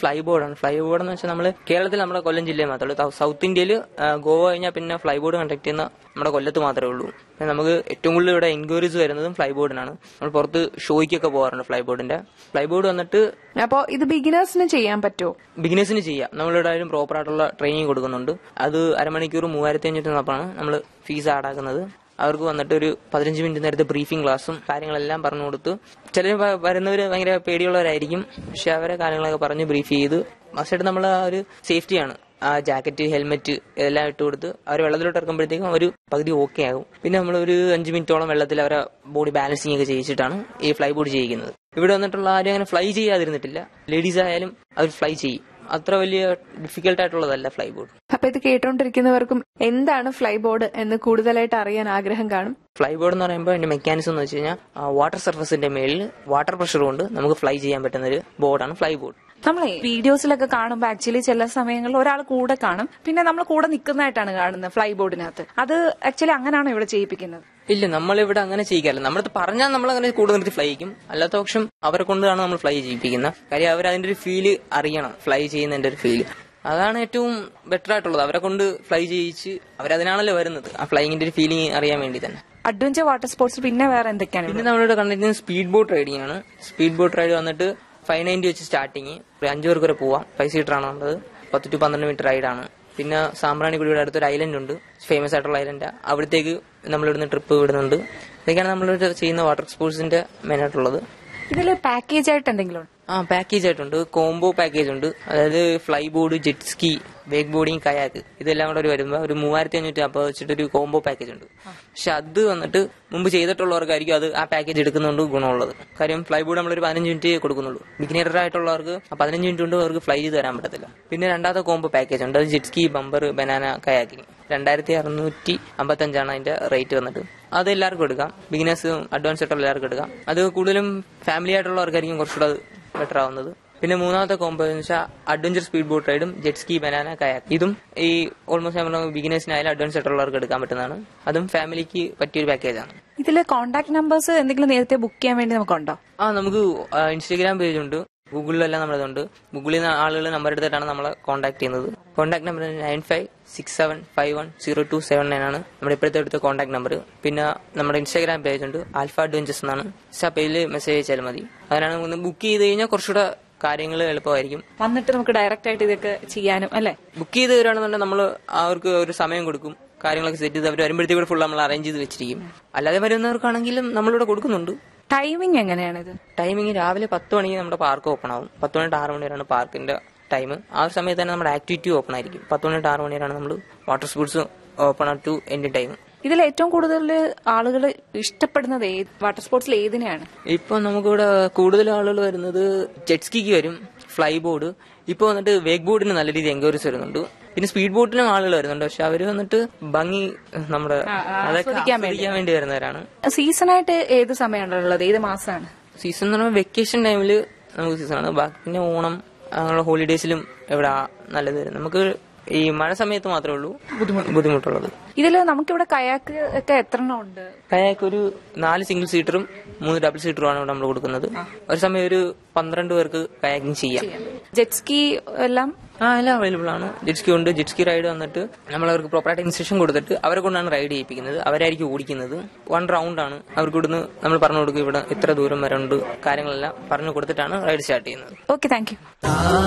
Fly ബോർഡാണ് fly board എന്ന് വെച്ചാൽ നമ്മൾ കേരളത്തിൽ നമ്മുടെ കൊല്ലം ജില്ലയിൽ മാത്രമേ ഉള്ളൂ സൗത്ത് ഇന്ത്യയിൽ ഗോവ കഴിഞ്ഞാൽ പിന്നെ ഫ്ലൈ ബോർഡ് കണ്ടക്ട് ചെയ്യുന്ന നമ്മുടെ കൊല്ലത്ത് മാത്രമേ ഉള്ളൂ പിന്നെ നമുക്ക് ഏറ്റവും കൂടുതൽ ഇവിടെ എൻക്വയറീസ് വരുന്നതും ഫ്ലൈ ബോർഡിനാണ് നമ്മൾ പുറത്ത് ഷോയ്ക്കൊക്കെ പോകാറുണ്ട് ഫ്ലൈ ബോർഡിന്റെ ഫ്ലൈ ബോർഡ് വന്നിട്ട് അപ്പോ ഇത് ബിഗിനേഴ്സിന് ചെയ്യാൻ പറ്റുമോ ബിഗിനേഴ്സിന് ചെയ്യാം നമ്മളിവിടെ ആയാലും പ്രോപ്പർ ആയിട്ടുള്ള ട്രെയിനിങ് കൊടുക്കുന്നുണ്ട് അത് അരമണിക്കൂർ മൂവായിരത്തി അഞ്ഞൂറ്റി നാൽപ്പാണ് നമ്മൾ ഫീസ് ആടാക്കുന്നത് അവർക്ക് വന്നിട്ട് ഒരു പതിനഞ്ച് മിനിറ്റ് നേരത്തെ ബ്രീഫിംഗ് ക്ലാസ്സും കാര്യങ്ങളെല്ലാം പറഞ്ഞു കൊടുത്ത് ചിലർ വരുന്നവർ ഭയങ്കര പേടിയുള്ളവരായിരിക്കും പക്ഷെ അവരെ കാര്യങ്ങളൊക്കെ പറഞ്ഞ് ബ്രീഫ് ചെയ്ത് മസ്റ്റായിട്ട് നമ്മൾ ആ ഒരു സേഫ്റ്റിയാണ് ആ ജാക്കറ്റ് ഹെൽമെറ്റ് എല്ലാം ഇട്ട് കൊടുത്ത് അവർ വെള്ളത്തിലോട്ട് ഇറക്കുമ്പോഴത്തേക്കും ഒരു പകുതി ഓക്കെ ആകും പിന്നെ നമ്മൾ ഒരു അഞ്ച് മിനിറ്റോളം വെള്ളത്തിൽ അവരെ ബോഡി ബാലൻസിങ് ഒക്കെ ചെയ്യിച്ചിട്ടാണ് ഈ ഫ്ലൈ ബോർഡ് ചെയ്യിക്കുന്നത് ഇവിടെ വന്നിട്ടുള്ള ആരും അങ്ങനെ ഫ്ലൈ ചെയ്യാതിരുന്നിട്ടില്ല ലേഡീസ് ആയാലും അവർ ഫ്ലൈ ചെയ്യും അത്ര വലിയ ഡിഫിക്കൽട്ട് ആയിട്ടുള്ളതല്ല ഫ്ലൈ ബോർഡ് അപ്പൊ ഇത് കേട്ടോണ്ടിരിക്കുന്നവർക്കും എന്താണ് ഫ്ലൈ ബോർഡ് എന്ന് കൂടുതലായിട്ട് അറിയാൻ ആഗ്രഹം കാണും ഫ്ലൈ ബോർഡ് എന്ന് പറയുമ്പോൾ അതിന്റെ മെക്കാനിസം എന്ന് വെച്ച് കഴിഞ്ഞാൽ വാട്ടർ സർഫസിന്റെ മേളിൽ വാട്ടർ പ്രഷർ കൊണ്ട് നമുക്ക് ഫ്ലൈ ചെയ്യാൻ പറ്റുന്ന ഒരു ബോർഡാണ് ഫ്ലൈ ബോർഡ് നമ്മളെ വീഡിയോസിലൊക്കെ കാണുമ്പോൾ ആക്ച്വലി ചില സമയങ്ങളിൽ ഒരാൾ കൂടെ കാണും പിന്നെ നമ്മൾ കൂടെ നിൽക്കുന്നതായിട്ടാണ് കാണുന്നത് ഫ്ലൈ ബോർഡിനകത്ത് അത് ആക്ച്വലി അങ്ങനെയാണോ ഇവിടെ ചെയ്യിപ്പിക്കുന്നത് ഇല്ല നമ്മളിവിടെ അങ്ങനെ ചെയ്യാറില്ല നമ്മളത് പറഞ്ഞാൽ നമ്മൾ അങ്ങനെ കൂടുതൽ നിർത്തി ഫ്ലൈ ചെയ്യും അല്ലാത്ത പക്ഷം അവരെ കൊണ്ടാണ് നമ്മൾ ഫ്ലൈ ചെയ്യിപ്പിക്കുന്നത് കാര്യം അവർ അതിന്റെ ഒരു ഫീല് അറിയണം ഫ്ലൈ ചെയ്യുന്നതിന്റെ ഒരു ഫീല് അതാണ് ഏറ്റവും ബെറ്റർ ആയിട്ടുള്ളത് അവരെ കൊണ്ട് ഫ്ലൈ ചെയ്യിച്ച് അവരതിനാണല്ലോ വരുന്നത് ആ ഫ്ലൈയിങ്ങിന്റെ ഒരു ഫീലിംഗ് അറിയാൻ വേണ്ടി തന്നെ അഡ്വഞ്ചർ വാട്ടർ സ്പോർട്സ് പിന്നെ വേറെ എന്തൊക്കെയാണ് പിന്നെ ഇവിടെ? നമ്മളിവിടെ കണ്ടിരിക്കുന്നത് സ്പീഡ് ബോട്ട് റൈഡിംഗ് ആണ് സ്പീഡ് ബോട്ട് റൈഡ് വന്നിട്ട് ഫൈവ് നയൻറ്റി വെച്ച് സ്റ്റാർട്ടിങ് ഒരു അഞ്ചു പേർക്ക് വരെ പോവാം ഫൈവ് സീറ്റർ ആണ് നമ്മളത് പത്ത് ടു പന്ത്രണ്ട് മിനിറ്റ് റൈഡാണ് പിന്നെ സാമ്പ്രാണിക്കുടിയുടെ അടുത്തൊരു ഐലൻഡ് ഉണ്ട് ഫേമസ് ആയിട്ടുള്ള ഐലൻഡ് അവിടത്തേക്ക് നമ്മളിവിടുന്ന് ട്രിപ്പ് വിടുന്നുണ്ട് ഇതൊക്കെയാണ് നമ്മളിവിടെ ചെയ്യുന്ന വാട്ടർ സ്പോർട്സിന്റെ മെയിൻ ആയിട്ടുള്ളത് ഇതില് പാക്കേജ് ആയിട്ട് എന്തെങ്കിലും ഉണ്ടോ? ആ പാക്കേജ് ആയിട്ടുണ്ട് കോംബോ പാക്കേജ് ഉണ്ട് അതായത് fly board jet ski wake boarding kayak ഇതെല്ലാം കൂടെ ഒരു വരുമ്പോൾ ഒരു മൂവായിരത്തി അഞ്ഞൂറ്റി അമ്പത് വെച്ചിട്ട് ഒരു കോംബോ പാക്കേജ് ഉണ്ട് പക്ഷെ അത് വന്നിട്ട് മുമ്പ് ചെയ്തിട്ടുള്ളവർക്കായിരിക്കും അത് ആ പാക്കേജ് എടുക്കുന്നതുകൊണ്ട് ഗുണമുള്ളത് കാര്യം ഫ്ലൈ ബോർഡ് നമ്മളൊരു പതിനഞ്ച് മിനിറ്റ് കൊടുക്കുന്നുള്ളൂ ബിഗിനർ ആയിട്ടുള്ളവർക്ക് ആ പതിനഞ്ച് മിനിറ്റ് കൊണ്ട് അവർക്ക് ഫ്ലൈ ചെയ്ത് തരാൻ പറ്റത്തില്ല പിന്നെ രണ്ടാമത്തെ കോംബോ പാക്കേജ് ഉണ്ട് അത് jet ski bumper banana kayaking രണ്ടായിരത്തി അറുന്നൂറ്റി അമ്പത്തഞ്ചാണ് അതിന്റെ റേറ്റ് വന്നിട്ട് അത് എല്ലാവർക്കും എടുക്കാം ബിഗിനേഴ്സ് അഡ്വാൻസ് ആയിട്ടുള്ള എല്ലാവർക്കും എടുക്കാം അത് കൂടുതലും ഫാമിലി ആയിട്ടുള്ളവർക്കായിരിക്കും കുറച്ചുകൂടെ അത് ബെറ്റർ ആവുന്നത് പിന്നെ മൂന്നാമത്തെ കോംബോ എന്ന് വെച്ചാൽ അഡ്വഞ്ചർ സ്പീഡ് ബോട്ട് റൈഡും ജെറ്റ് സ്കി ബനാന കയാക്ക് ഇതും ഈ ഓൾമോസ്റ്റ് നമ്മൾ ബിഗിനേഴ്സിനായാലും അഡ്വാൻസ് ആയിട്ടുള്ളവർക്ക് എടുക്കാൻ പറ്റുന്നതാണ് അതും ഫാമിലിക്ക് പറ്റിയൊരു പാക്കേജാണ് ഇതില് കോൺടാക്ട് നമ്പേഴ്സ് എന്തെങ്കിലും നേരത്തെ ബുക്ക് ചെയ്യാൻ വേണ്ടി നമുക്കുണ്ടോ ആ നമുക്ക് ഇൻസ്റ്റഗ്രാം പേജ് ഉണ്ട് ഗൂഗിളിലെല്ലാം നമ്മളതുണ്ട് ഗൂഗിളിൽ നിന്ന് ആളുകൾ നമ്പർ എടുത്തിട്ടാണ് നമ്മളെ കോൺടാക്ട് ചെയ്യുന്നത് contact number nine five six seven five one zero two seven nine ആണ് നമ്മുടെ ഇപ്പോഴത്തെ എടുത്ത കോൺടാക്ട് നമ്പർ പിന്നെ നമ്മുടെ ഇൻസ്റ്റാഗ്രാം പേജ് ഉണ്ട് ആൽഫ അഡ്വഞ്ചേഴ്സ് എന്നാണ് ആ പേജിൽ മെസ്സേജ് അയച്ചാൽ മതി അതിനാണ് ഒന്ന് ബുക്ക് ചെയ്ത് കഴിഞ്ഞാൽ കുറച്ചുകൂടെ കാര്യങ്ങൾ എളുപ്പമായിരിക്കും വന്നിട്ട് നമുക്ക് ഡയറക്റ്റ് ആയിട്ട് ഇതൊക്കെ ചെയ്യാനും അല്ലെ ബുക്ക് ചെയ്ത് തരുവാണെന്നുണ്ടെങ്കിൽ നമ്മൾ അവർക്ക് ഒരു സമയം കൊടുക്കും കാര്യങ്ങളൊക്കെ സെറ്റ് ചെയ്ത് അവർ വരുമ്പോഴത്തേക്കും ഫുൾ നമ്മൾ അറേഞ്ച് ചെയ്ത് വെച്ചിരിക്കും അല്ലാതെ വരുന്നവർക്കാണെങ്കിലും നമ്മളിവിടെ കൊടുക്കുന്നുണ്ട് ടൈമിംഗ് എങ്ങനെയാണിത് ടൈമിങ് രാവിലെ പത്ത് മണിക്ക് നമ്മുടെ പാർക്ക് ഓപ്പൺ ആവും പത്ത് മണി തൊട്ട് ആറ് മണി വരെയാണ് പാർക്കിന്റെ ടൈം ആ ഒരു സമയത്ത് തന്നെ നമ്മുടെ ആക്ടിവിറ്റി ഓപ്പൺ ആയിരിക്കും പത്ത് മണി തൊട്ട് ആറ് മണി വരെയാണ് നമ്മൾ water sports open to end time ഇതിൽ ഏറ്റവും കൂടുതൽ ആളുകൾ ഇഷ്ടപ്പെടുന്നത് ഏത് വാട്ടർ സ്പോർട്സിൽ ഏതിനെയാണ് ഇപ്പൊ നമുക്കിവിടെ കൂടുതൽ ആളുകൾ വരുന്നത് ജെറ്റ്സ്കിക്ക് വരും ഫ്ലൈ ബോർഡ് ഇപ്പൊ വന്നിട്ട് വേക്ക് ബോർഡിന് നല്ല രീതിയിൽ എൻക്വയറീസ് വരുന്നുണ്ട് പിന്നെ സ്പീഡ് ബോട്ടിനും ആളുകൾ വരുന്നുണ്ട് പക്ഷെ അവര് വന്നിട്ട് ഭംഗി നമ്മുടെ അതൊക്കെ ആസ്വദിക്കാൻ വേണ്ടി. ആസ്വദിക്കാൻ വേണ്ടി വരുന്നവരാണ് സീസണായിട്ട് ഏത് സമയമാണ് ഉള്ളത് ഏത് മാസമാണ് സീസൺ എന്ന് പറയുമ്പോൾ വെക്കേഷൻ ടൈമിൽ നമുക്ക് സീസണാണ് ബാക്കി പിന്നെ ഓണം അങ്ങനെയുള്ള ഹോളിഡേയ്സിലും ഇവിടെ നല്ലത് വരും നമുക്ക് ഈ മഴ സമയത്ത് മാത്രമേ ഉള്ളൂ ബുദ്ധിമുട്ടുള്ളത് ഇതിൽ നമുക്കിവിടെ കയാക്ക് ഒക്കെ എത്ര എണ്ണം ഉണ്ട് കയാക്ക് ഒരു നാല് സിംഗിൾ സീറ്ററും മൂന്ന് ഡബിൾ സീറ്ററുമാണ് ഇവിടെ നമ്മൾ കൊടുക്കുന്നത് ഒരു സമയം ഒരു പന്ത്രണ്ട് പേർക്ക് കയാക്കിങ് ചെയ്യാം ജെറ്റ് സ്കി എല്ലാം ആ എല്ലാം അവൈലബിൾ ആണ് ജെറ്റ്സ്കി ഉണ്ട് ജെറ്റ്സ്കി റൈഡ് വന്നിട്ട് നമ്മൾ അവർക്ക് പ്രോപ്പറായിട്ട് ഇൻസ്ട്രക്ഷൻ കൊടുത്തിട്ട് അവരെ കൊണ്ടാണ് റൈഡ് ചെയ്യിപ്പിക്കുന്നത് അവരായിരിക്കും ഓടിക്കുന്നത് വൺ റൗണ്ട് ആണ് അവർക്ക് ഇവിടുന്ന് നമ്മൾ പറഞ്ഞു കൊടുക്കും ഇവിടെ ഇത്ര ദൂരം വരെ ഉണ്ട് കാര്യങ്ങളെല്ലാം പറഞ്ഞു കൊടുത്തിട്ടാണ് റൈഡ് സ്റ്റാർട്ട് ചെയ്യുന്നത് ഓക്കെ താങ്ക് യു